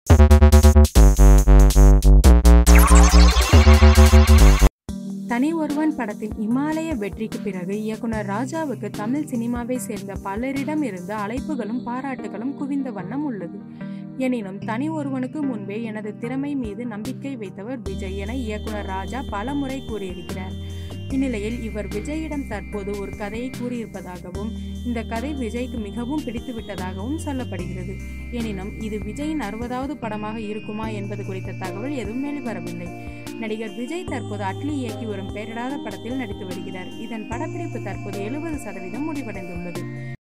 தனி ஒருவன் படத்தின் இமாலய வெற்றிக்கு பிறகு இயக்குனர் ராஜாவுக்கு தமிழ் சினிமாவை சேர்ந்த பலரிடம் இருந்து அழைப்புகளும் பாராட்டுகளும் குவிந்த வண்ணம் உள்ளது எனினும் தனி ஒருவனுக்கு முன்பே எனது திறமை மீது நம்பிக்கை வைத்தவர் விஜய் என இயக்குனர் ராஜா பல முறை கூறியிருக்கிறார் இந்நிலையில் இவர் விஜயிடம் தற்போது ஒரு கதையை கூறியிருப்பதாகவும் இந்த கதை விஜய்க்கு மிகவும் பிடித்து விட்டதாகவும் சொல்லப்படுகிறது எனினும் இது விஜயின் அறுபதாவது படமாக இருக்குமா என்பது குறித்த தகவல் எதுவும் வெளிவரவில்லை நடிகர் விஜய் தற்போது அட்லி இயக்கி வரும் பெயரிடாத படத்தில் நடித்து வருகிறார் இதன் படப்பிடிப்பு தற்போது எழுபது சதவீதம் முடிவடைந்துள்ளது